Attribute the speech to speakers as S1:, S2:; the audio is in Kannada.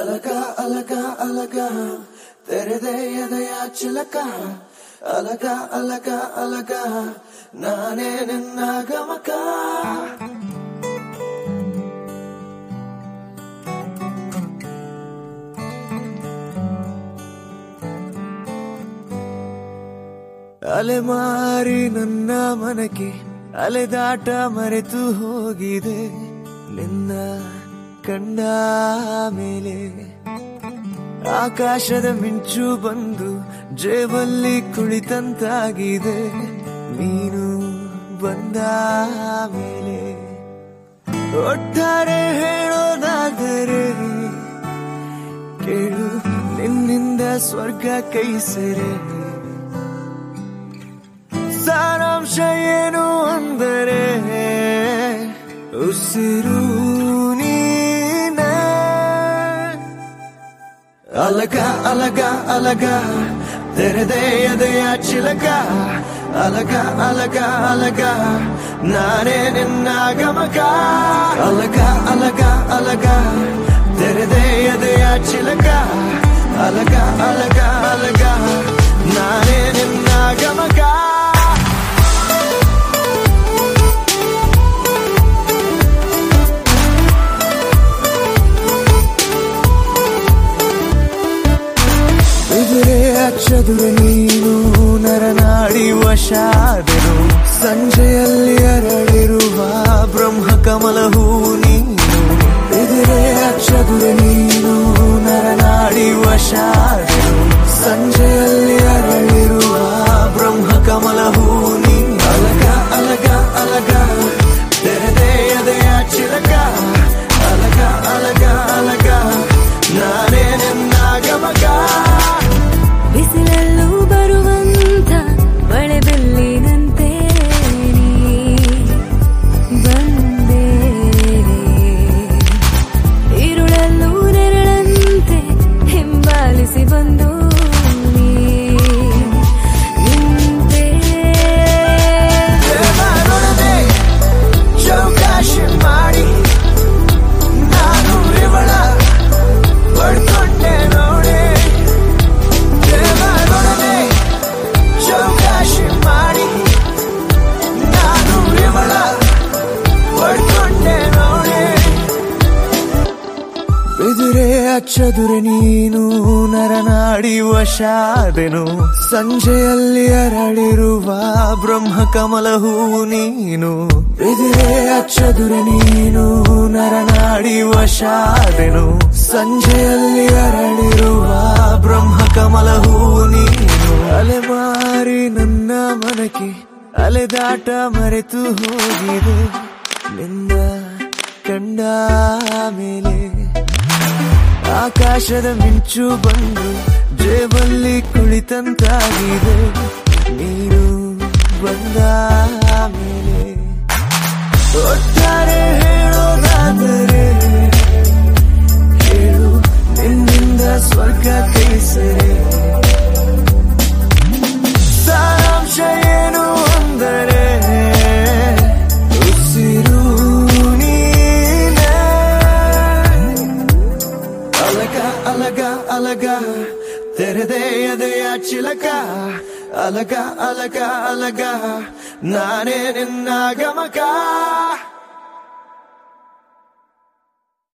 S1: ಅಲಗ ಅಲಗ ಅಲಗ ತೆರೆದೆ ಎದೆಯ ಚಿಲಕ ಅಲಗ ಅಲಗ ಅಲಗ ನಾನೇ ನಿನ್ನ ಗಮಕ ಅಲೆಮಾರಿ ನನ್ನ ಮನಕ್ಕೆ ಅಲೆದಾಟ ಮರೆತು ಹೋಗಿದೆ ನಿನ್ನ ಕಂಡ ಮೇಲೆ ಆಕಾಶದ ಮಿಂಚು ಬಂದು ಜೇಬಲ್ಲಿ ಕುಳಿತಂತಾಗಿದೆ ನೀನು ಬಂದ ಮೇಲೆ ಒಟ್ಟಾರೆ ಹೇಳೋದಾದರೆ ಕೇಳು ನಿನ್ನಿಂದ ಸ್ವರ್ಗ ಕೈ ಸೇರೆ ಸಾರಾಂಶ ಏನು ಅಂದರೆ ಉಸಿರು ನೀನೇ ಅಲಗ ಅಲಗ ಅಲಗ ತೆರೆದೆ ಎದೆಯ ಚಿಲಕ ಅಲಗ ಅಲಗ ಅಲಗ ನಾನೇ ನಿನ್ನ ಗಮಕ ಅಲಗ ಅಲಗ ಅಲಗ ತೆರೆದೆ ಎದೆಯ ಚಿಲಕ ಅಲಗ ಅಲಗ ಅಲಗ ನಾನೇ ನಿನ್ನ ಗಮಕ ಎದುರೇ ಅಚ್ಚದುರೆ ನೀನು ನರನಾಡಿ ವಶಾದೆನು ಸಂಜೆಯಲ್ಲಿ ಅರಳಿರುವ ಬ್ರಹ್ಮ ಕಮಲ ಹೂ ನೀನು ಎದುರೇ ಅಚ್ಚದುರೆ ನೀನು ನರನಾಡಿ ವಶಾದೆನು ಸಂಜೆಯಲ್ಲಿ ಅರಳಿರುವ ಬ್ರಹ್ಮ ಕಮಲ ಹೂ ನೀನು ಅಲಗ ಅಲಗ ಅಲಗ ತೆರೆದೆ ಎದೆಯ ಚಿಲಕ ಅಲಗ ಅಲಗ ಅಲಗ ನಾನೇ ನಿನ್ನ ಗಮಕ
S2: ಬಿಸಿಲಲ್ಲೂ ಬರುವಂತ ಮಳೆ ಬೆಲ್ಲಿನಂತೆ ನೀ ಬಂದೆ ഇരുಳಲ್ಲೂ ನೆರಳಂತೆ ಹಿಂಬಾಲಿಸಿ ಬಂದು ನೀ ನಿಂತೆ
S1: ದೇವರೊಡನೆ ಚೌಕಾಶಿ ಮಾಡಿ ನಾನು ಇವಳ ಪಡ್ಕೊಂಡೆ ನೋಡಿ ದೇವರೊಡನೆ ಚೌಕಾಶಿ ಮಾಡಿ ನಾನು ಇವಳ ಪಡ್ಕೊಂಡೆ ನೋಡಿ ಎದುರೇ ಅಚ್ಚದುರೆ ನೀನು ನರನಾಡಿ ವಶಾದೆನು ಸಂಜೆಯಲ್ಲಿ ಅರಳಿರುವ ಬ್ರಹ್ಮ ಕಮಲ ಹೂ ನೀನು ಎದುರೇ ಅಚ್ಚದುರೆ ನೀನು ನರನಾಡಿ ವಶಾದೆನು ಸಂಜೆಯಲ್ಲಿ ಅರಳಿರುವ ಬ್ರಹ್ಮ ಕಮಲ ಹೂ ನೀನು ಅಲೆಮಾರಿ ನನ್ನ ಮನಕ್ಕೆ ಅಲೆದಾಟ ಮರೆತು ಹೋಗಿದೆ ನಿನ್ನ ಕಂಡ ಮೇಲೆ ಆಕಾಶದ ಮಿಂಚು ಬಂದು ಜೇಬಲ್ಲಿ ಕುಳಿತಂತಾಗಿದೆ ನೀನು ಬಂದ ಮೇಲೆ ಒಟ್ಟಾರೆ ಹೇಳೋದಾದರೆ ಹೇಳು ನಿನ್ನಿಂದ ಸ್ವರ್ಗ ಕೈ ಸೇರೆ ಸಾರಾಂಶ ಏನು ಅಂದರೆ ಉಸಿರು ನೀನೇ ಅಲಗ ಅಲಗ ಅಲಗ ತೆರೆದೆ ಎದೆಯ ಚಿಲಕ ಅಲಗ ಅಲಗ ಅಲಗ ನಾನೇ ನಿನ್ನ ಗಮಕ